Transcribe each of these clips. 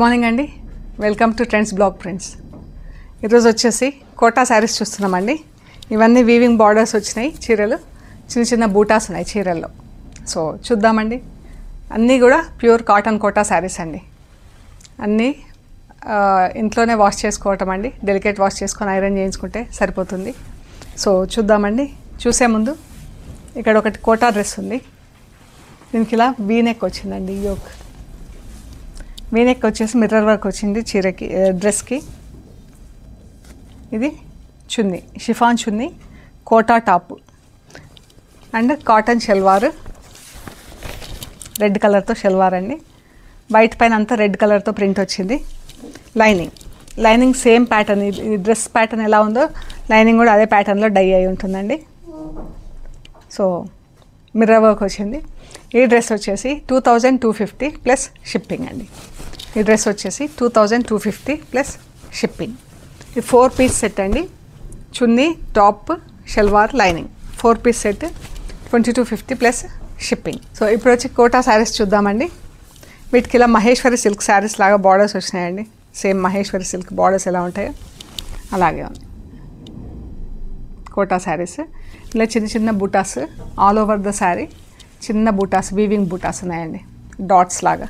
morning అండి welcome to trends blog prints ఈరోజు వచ్చేసి కోటా శారీస్ చూస్తున్నామండి ఇవన్నీ వీవింగ్ బార్డర్స్ వచ్చినాయి చీరలు చిన్న చిన్న బూటాస్ ఉన్నాయి చీరల్లో సో చూద్దామండి అన్నీ కూడా ప్యూర్ కాటన్ కోటా శారీస్ అండి అన్నీ ఆ, ఇంట్లోనే వాష్ చేసుకోవటం అండి డెలికేట్ వాష్ చేసుకొని ఐరన్ చేయించుకుంటే సరిపోతుంది సో చూద్దామండి చూసే ముందు ఇక్కడ ఒకటి కోటా డ్రెస్ ఉంది దీనికి ఇలా వీనెక్ వచ్చిందండి యోక్ వీనెక్ వచ్చేసి మిర్రర్ వర్క్ వచ్చింది చీరకి ఆ, డ్రెస్కి ఇది chunni chiffon chunni Kota top and cotton salwar red కలర్తో షెల్వార్ అండి వైట్ పైన అంతా రెడ్ కలర్తో ప్రింట్ వచ్చింది లైనింగ్ లైనింగ్ సేమ్ ప్యాటర్న్ ఈ డ్రెస్ ప్యాటర్న్ ఎలా ఉందో లైనింగ్ కూడా అదే ప్యాటర్న్లో డై అయి ఉంటుందండి సో మిర్రర్ వర్క్ వచ్చింది ఈ డ్రెస్ వచ్చేసి two thousand two fifty plus shipping అండి ఈ డ్రెస్ వచ్చేసి two thousand two fifty plus shipping ఇది ఫోర్ పీస్ సెట్ అండి chunni top salwar lining four piece set twenty two fifty plus shipping so ఇప్పుడు వచ్చి కోటా శారీస్ చూద్దామండి వీటికి ఇలా మహేశ్వరి సిల్క్ శారీస్ లాగా బార్డర్స్ వచ్చినాయండి సేమ్ మహేశ్వరి సిల్క్ బార్డర్స్ ఎలా ఉంటాయో అలాగే ఉంది కోటా శారీస్ ఇలా చిన్న చిన్న బూటాస్ ఆల్ ఓవర్ ద శారీ చిన్న బూటాస్ వీవింగ్ బూటాస్ ఉన్నాయండి డాట్స్ లాగా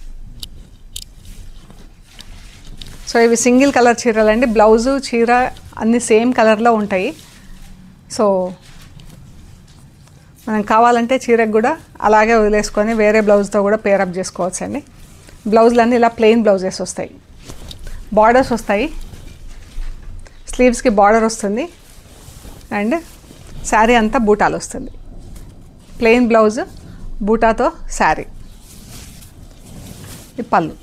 సో ఇవి సింగిల్ కలర్ చీరలండి బ్లౌజు చీర అన్ని సేమ్ కలర్లో ఉంటాయి సో మనం కావాలంటే చీరకు కూడా అలాగే వదిలేసుకొని వేరే బ్లౌజ్తో కూడా పేరప్ చేసుకోవచ్చు అండి బ్లౌజులన్నీ ఇలా ప్లెయిన్ బ్లౌజెస్ వస్తాయి బార్డర్స్ వస్తాయి స్లీవ్స్కి బార్డర్ వస్తుంది అండ్ శారీ అంతా బూటాలు వస్తుంది ప్లెయిన్ బ్లౌజ్ బూటాతో శారీ ఈ పళ్ళు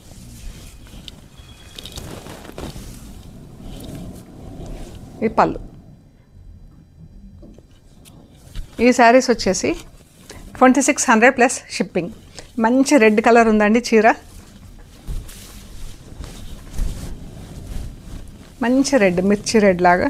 ఈ పళ్ళు ఈ శారీస్ వచ్చేసి twenty six hundred plus shipping మంచి రెడ్ కలర్ ఉందండి చీర మంచి రెడ్ మిర్చి రెడ్ లాగా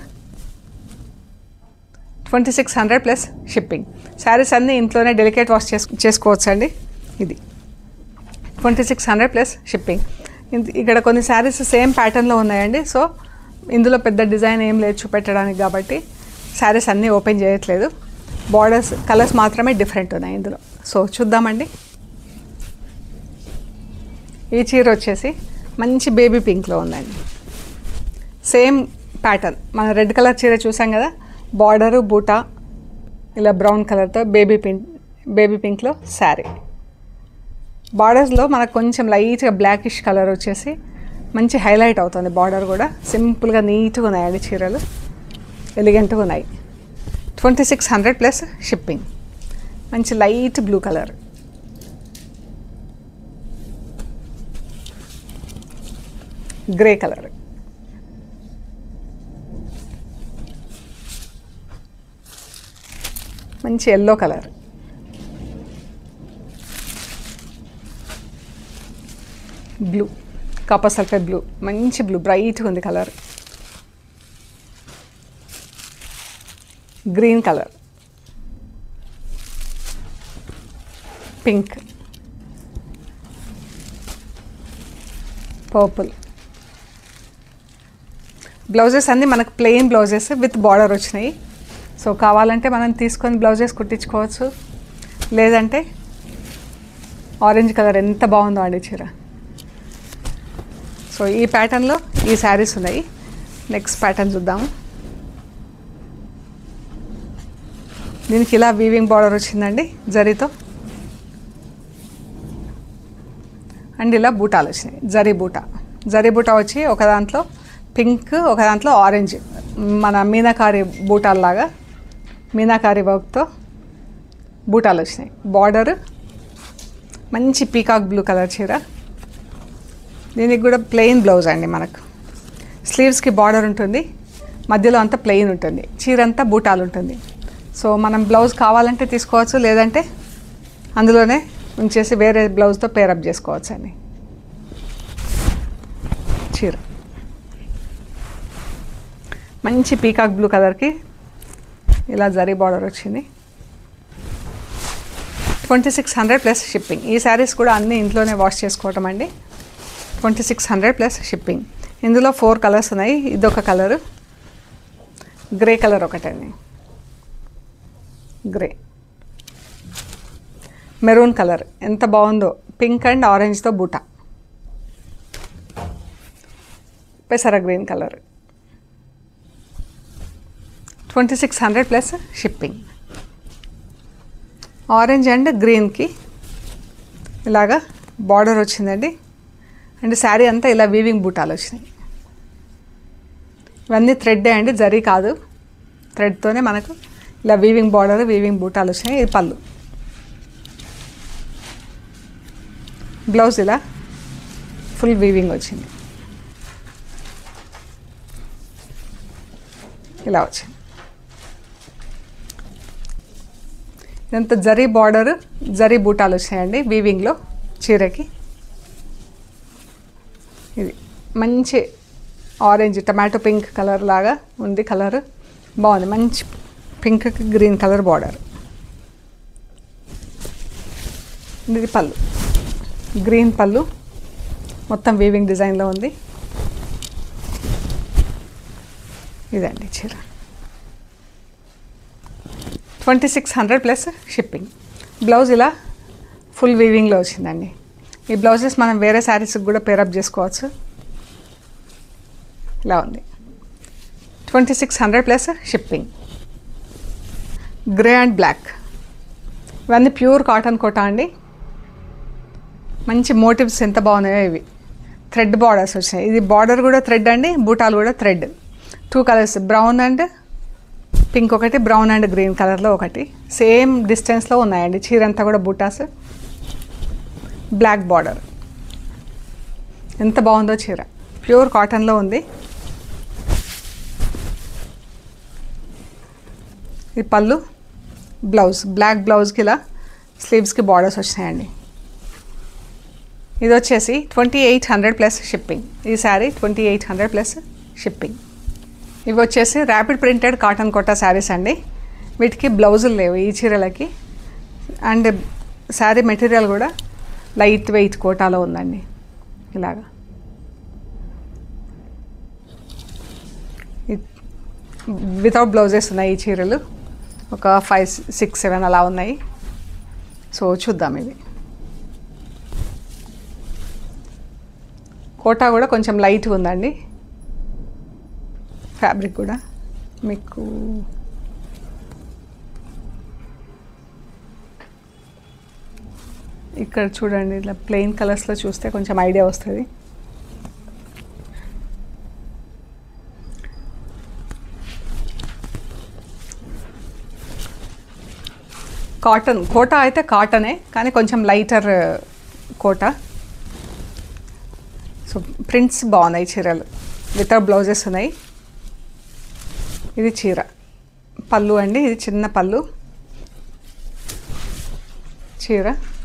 twenty six hundred plus shipping saris అన్నీ ఇంట్లోనే డెలికేట్ వాష్ చేసు చేసుకోవచ్చు అండి ఇది twenty six hundred plus shipping ఇంత- ఇక్కడ కొన్ని శారీస్ సేమ్ ప్యాటర్న్లో ఉన్నాయండి సో ఇందులో పెద్ద డిజైన్ ఏం లేదు చూపెట్టడానికి కాబట్టి శారీస్ అన్నీ ఓపెన్ చేయట్లేదు బార్డర్స్ కలర్స్ మాత్రమే డిఫరెంట్ ఉన్నాయి ఇందులో సో చూద్దామండి ఈ చీర వచ్చేసి మంచి బేబీ పింక్లో ఉందండి సేమ్ ప్యాటర్న్ మన రెడ్ కలర్ చీర చూసాం కదా బార్డరు బూటా ఇలా బ్రౌన్ కలర్తో బేబీ పింక్ బేబీ పింక్లో శారీ బార్డర్స్లో మనకు కొంచెం లైట్గా బ్లాకిష్ కలర్ వచ్చేసి మంచి హైలైట్ అవుతుంది బార్డర్ కూడా సింపుల్గా నీట్గా ఉన్నాయండి చీరలు ఎలిగెంట్గా ఉన్నాయి twenty six hundred plus shipping మంచి light blue colour grey colour మంచి yellow colour blue copper sulphate blue మంచి బ్లూ బ్రైట్గా ఉంది colour green colour pink purple blouses అన్నీ మనకు ప్లెయిన్ బ్లౌజెస్ విత్ బార్డర్ వచ్చినాయి సో కావాలంటే మనం తీసుకొని బ్లౌజెస్ కుట్టించుకోవచ్చు లేదంటే ఆరెంజ్ కలర్ ఎంత బాగుందో అండి చీర సో ఈ ప్యాటర్న్లో ఈ శారీస్ ఉన్నాయి నెక్స్ట్ ప్యాటర్న్ చూద్దాము దీనికి ఇలా వీవింగ్ బార్డర్ వచ్చిందండి జరీతో అండ్ ఇలా బూటాలు వచ్చినాయి జరీ బూటా జరీ బూటా వచ్చి ఒక దాంట్లో పింక్ ఒక దాంట్లో ఆరెంజ్ మన మీనాకారి బూటాల్లాగా మీనాకారి వర్క్తో బూటాలు వచ్చినాయి బార్డర్ మంచి పీకాక్ బ్లూ కలర్ చీర దీనికి కూడా ప్లెయిన్ బ్లౌజ్ అండి మనకు స్లీవ్స్కి బార్డర్ ఉంటుంది మధ్యలో అంతా ప్లెయిన్ ఉంటుంది చీర అంతా బూటాలు ఉంటుంది సో మనం బ్లౌజ్ కావాలంటే తీసుకోవచ్చు లేదంటే అందులోనే ఉంచేసి వేరే బ్లౌజ్తో పేరప్ చేసుకోవచ్చు అండి చీర మంచి పీకాక్ బ్లూ కలర్కి ఇలా జరీ బార్డర్ వచ్చింది twenty six hundred plus shipping ఈ శారీస్ కూడా అన్నీ ఇంట్లోనే వాష్ చేసుకోవటం అండి twenty six hundred plus shipping ఇందులో ఫోర్ కలర్స్ ఉన్నాయి ఇదొక కలరు గ్రే కలర్ ఒకటండి గ్రే మెరూన్ కలర్ ఎంత బాగుందో పింక్ అండ్ ఆరెంజ్తో బూటా పెసర green colour twenty six hundred plus shipping orange and గ్రీన్కి ఇలాగా బార్డర్ వచ్చిందండి అండ్ శారీ అంతా ఇలా వీవింగ్ బూటాలు వచ్చినాయి ఇవన్నీ థ్రెడ్డే అండి జరీ కాదు థ్రెడ్తోనే మనకు ఇలా వీవింగ్ బార్డర్ వీవింగ్ బూటాలు వచ్చినాయి ఇది పళ్ళు బ్లౌజ్ ఇలా ఫుల్ వీవింగ్ వచ్చింది ఇలా వచ్చింది ఇదంతా జరీ బార్డర్ జరీ బూటాలు వచ్చాయండి వీవింగ్లో చీరకి ఇది మంచి ఆరెంజ్ టమాటో పింక్ కలర్ లాగా ఉంది కలర్ బాగుంది మంచి పింక్ గ్రీన్ కలర్ బార్డర్ ఇది పళ్ళు గ్రీన్ పళ్ళు మొత్తం వీవింగ్ డిజైన్లో ఉంది ఇదండి చీర twenty six hundred plus shipping blouse ఇలా ఫుల్ వీవింగ్లో వచ్చిందండి ఈ బ్లౌజెస్ మనం వేరే శారీస్కి కూడా పేరప్ చేసుకోవచ్చు ఇలా ఉంది twenty six hundred plus shipping grey and black ఇవన్నీ ప్యూర్ కాటన్ కోటా అండి మంచి మోటివ్స్ ఎంత బాగున్నాయో ఇవి థ్రెడ్ బార్డర్స్ వచ్చినాయి ఇది బార్డర్ కూడా థ్రెడ్ అండి బూటాలు కూడా thread two colours brown and pink ఒకటి బ్రౌన్ అండ్ గ్రీన్ కలర్లో ఒకటి సేమ్ డిస్టెన్స్లో ఉన్నాయండి చీర అంతా కూడా బూటాస్ బ్లాక్ బార్డర్ ఎంత బాగుందో చీర ప్యూర్ కాటన్లో ఉంది ఈ పళ్ళు బ్లౌజ్ బ్లాక్ బ్లౌజ్కి ఇలా స్లీవ్స్కి బార్డర్స్ వచ్చినాయండి ఇది వచ్చేసి twenty eight hundred plus shipping ఈ sari twenty eight hundred plus shipping ఇవి వచ్చేసి rapid printed cotton Kota saris అండి వీటికి బ్లౌజులు లేవు ఈ చీరలకి అండ్ శారీ మెటీరియల్ కూడా లైట్ వెయిట్ కోటాలో ఉందండి ఇలాగా వితౌట్ బ్లౌజెస్ ఉన్నాయి ఈ చీరలు ఒక ఫైవ్ సిక్స్ సెవెన్ అలా ఉన్నాయి సో చూద్దాం ఇవి కోటా కూడా కొంచెం లైట్గా ఉందండి ఫ్యాబ్రిక్ కూడా మీకు ఇక్కడ చూడండి ఇట్లా ప్లెయిన్ కలర్స్లో చూస్తే కొంచెం ఐడియా వస్తుంది కాటన్ కోట అయితే కాటనే కానీ కొంచెం లైటర్ కోట సో ప్రింట్స్ బాగున్నాయి చీరలు వితౌట్ బ్లౌజెస్ ఉన్నాయి ఇది చీర పళ్ళు అండి ఇది చిన్న పళ్ళు చీర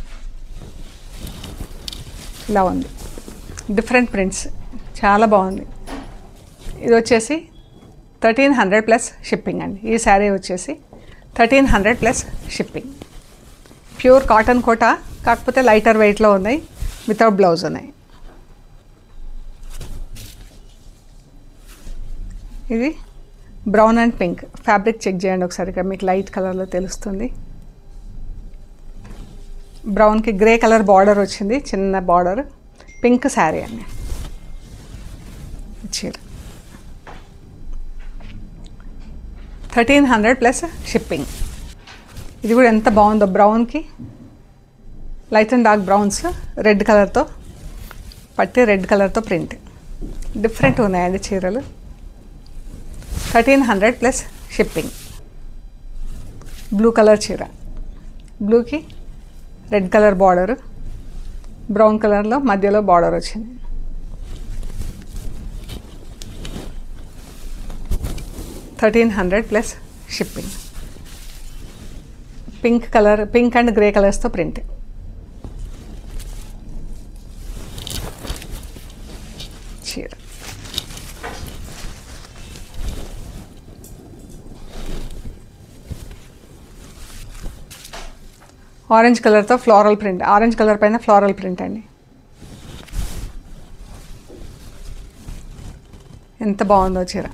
ఇలా ఉంది డిఫరెంట్ ప్రింట్స్ చాలా బాగుంది ఇది వచ్చేసి థర్టీన్ హండ్రెడ్ ప్లస్ షిప్పింగ్ అండి ఈ శారీ వచ్చేసి thirteen hundred plus shipping pure cotton Kota కాకపోతే లైటర్ వెయిట్లో ఉన్నాయి వితౌట్ బ్లౌజ్ ఉన్నాయి ఇది brown and pink fabric check చేయండి ఒకసారి ఇక్కడ మీకు లైట్ కలర్లో తెలుస్తుంది బ్రౌన్కి గ్రే కలర్ బార్డర్ వచ్చింది చిన్న బార్డర్ పింక్ శారీ అండి చీర థర్టీన్ హండ్రెడ్ ప్లస్ షిప్పింగ్ ఇది కూడా ఎంత బాగుందో బ్రౌన్కి light and dark browns red కలర్తో పట్టి రెడ్ కలర్తో ప్రింట్ డిఫరెంట్ ఉన్నాయండి చీరలు thirteen hundred plus shipping blue colour చీర బ్లూకి రెడ్ కలర్ బార్డర్ బ్రౌన్ కలర్లో మధ్యలో బార్డర్ వచ్చింది thirteen hundred plus shipping pink colour pink and grey కలర్స్తో ప్రింట్ చీర ఆరెంజ్ కలర్తో ఫ్లోరల్ ప్రింట్ ఆరెంజ్ కలర్ పైన ఫ్లోరల్ ప్రింట్ అండి ఎంత బాగుందో చీర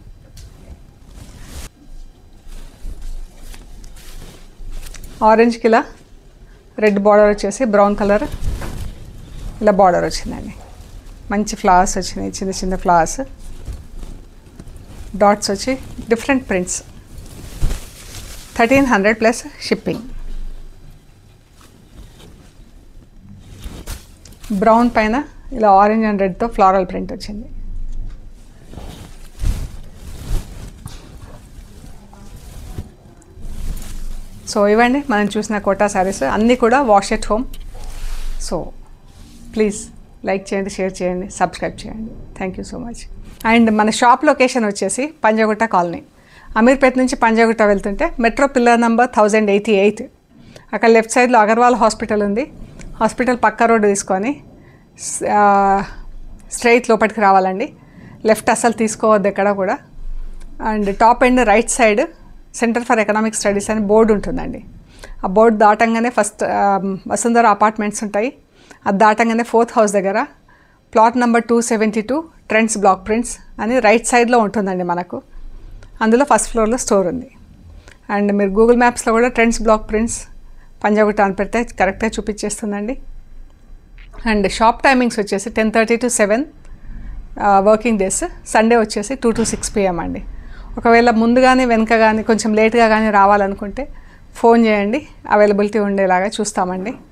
ఆరెంజ్కి ఇలా రెడ్ బార్డర్ వచ్చేసి బ్రౌన్ కలర్ ఇలా బార్డర్ వచ్చిందండి మంచి ఫ్లవర్స్ వచ్చినాయి చిన్న చిన్న ఫ్లవర్స్ డాట్స్ వచ్చి different prints thirteen hundred plus shipping brown పైన ఇలా ఆరెంజ్ అండ్ రెడ్తో ఫ్లారల్ ప్రింట్ వచ్చింది సో ఇవ్వండి మనం చూసిన కోటా శారీస్ అన్నీ కూడా wash at home so please like చేయండి షేర్ చేయండి సబ్స్క్రైబ్ చేయండి thank you so much and మన షాప్ లొకేషన్ వచ్చేసి పంజాగుట్ట కాలనీ అమీర్పేట నుంచి పంజాగుట్ట వెళ్తుంటే metro pillar number thousand eighty eight అక్కడ లెఫ్ట్ సైడ్లో అగర్వాల్ హాస్పిటల్ ఉంది హాస్పిటల్ పక్క రోడ్డు తీసుకొని స్ట్రైట్ లోపలికి రావాలండి లెఫ్ట్ అసలు తీసుకోవద్దు ఎక్కడ కూడా and top end right side centre for economic studies అని బోర్డు ఉంటుందండి ఆ బోర్డు దాటంగానే ఫస్ట్ వసుంధర అపార్ట్మెంట్స్ ఉంటాయి అది దాటంగానే ఫోర్త్ హౌస్ దగ్గర plot number two seventy two trends block prints అని రైట్ సైడ్లో ఉంటుందండి మనకు అందులో ఫస్ట్ ఫ్లోర్లో స్టోర్ ఉంది అండ్ మీరు గూగుల్ మ్యాప్స్లో కూడా ట్రెండ్స్ బ్లాక్ ప్రింట్స్ పంజాగుట్ట అని పెడితే కరెక్ట్గా చూపించేస్తుందండి అండ్ షాప్ టైమింగ్స్ వచ్చేసి ten thirty to seven working days Sunday వచ్చేసి టూ టు సిక్స్ పిఎం అండి ఒకవేళ ముందు కానీ వెనక కానీ కొంచెం లేట్గా కానీ రావాలనుకుంటే ఫోన్ చేయండి అవైలబిలిటీ ఉండేలాగా చూస్తామండి